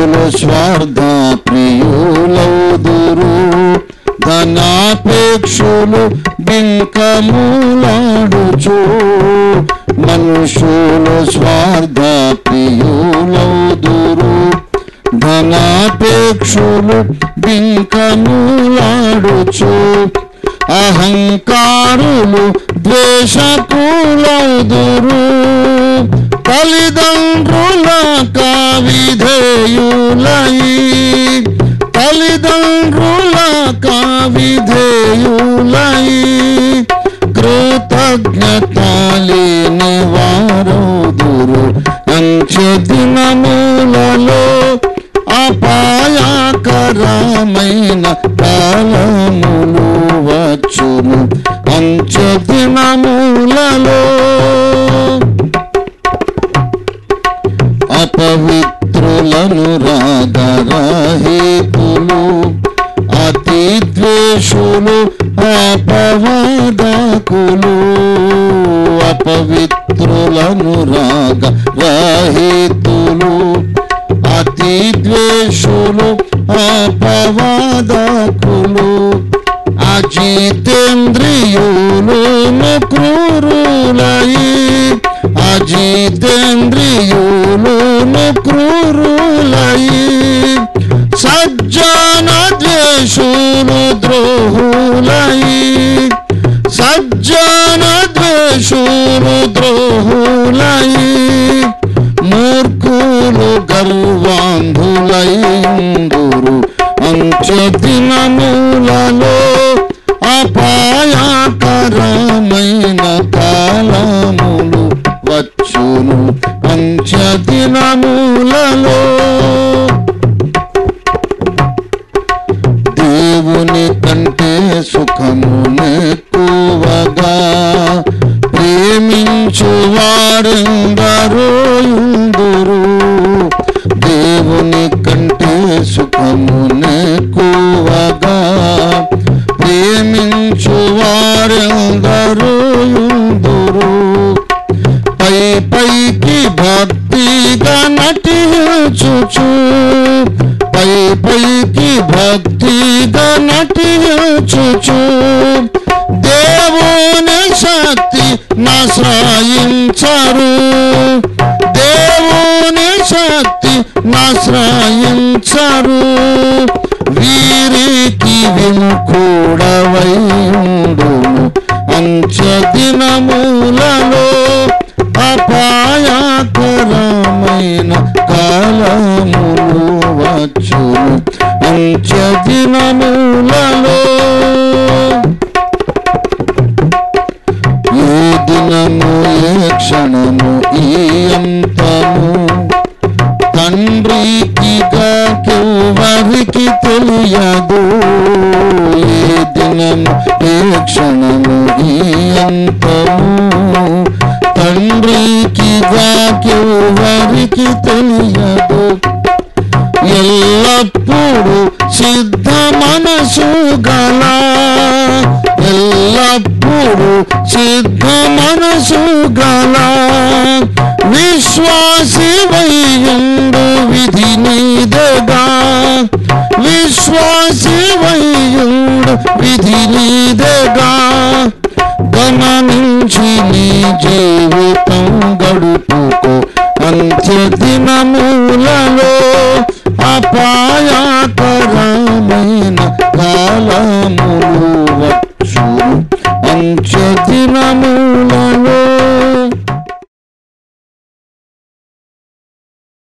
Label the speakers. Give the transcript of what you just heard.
Speaker 1: మనుషులు స్వార్థ ప్రియులౌదురు ధనాపేక్షులు బింకములాడుచు మనుషులు స్వార్థ ప్రియులౌదురు ధనాపేక్షులు బింకములాడుచు అహంకారులు ద్వేషకులౌదురు తల్లిదండ్రుల కావిధేయులై తల్లిదండ్రుల కావిధేయులై కృతజ్ఞత లేని వారోదురు అంచె దినములలో అపాయకరమైన కాలములు వచ్చును అంచె దినములలో అపవిత్రులను రాగరహితులు అతి ద్వేషులు అపవాదకులు అపవిత్రులను రాగరహితులు అతి ద్వేషులు అపవాదకులు అజితేంద్రియులు క్రూరులై అజితేంద్రియులు క్రూరులై సజ్జన ద్వేషులు ద్రోహులై సజ్జన ద్వేషులు ద్రోహులై మూర్ఖులు గర్వాంధులైందురు అంచె దినములలో అపాయకరమైన కాలములు వచ్చును అంచె దినములలో దేవుని కంటే సుఖము ఎక్కువగా ప్రేమించు వారెందరో యుందురు దేవుని కంటే సుఖము ఎక్కువగా ప్రేమించు వారెందరో యుందురు పై పైకి భక్తిగా నటించుచు పై పైకి భక్తిగా నటించుచు దేవుని శక్తి నాశ్రయించరు దేవుని శక్తి నాశ్రయించరు వీరికి విముఖుడవై ఉండును అంచె దినములలో అపాయకరమైన కాలములు వచ్చును అంచె దినములలో ఏ దినము ఏ క్షణము ఈ అంతము తండ్రికి కాకెవరికి తెలియదు ఏ దినము ఏ క్షణము ఈ అంతము తండ్రికి కాకెవరికి తెలియదు ఎల్లప్పుడు సిద్ధ మనసు గల ఎల్లప్పుడు సిద్ధ మనసు గల విశ్వాసి వయ్యుండు విధి నీదగా విశ్వాసి వయ్యుండు విధి నీదగా గమనించి నీ జీవితం గడుపుకో అంత్య దినములలో అపాయకరమైన కాలం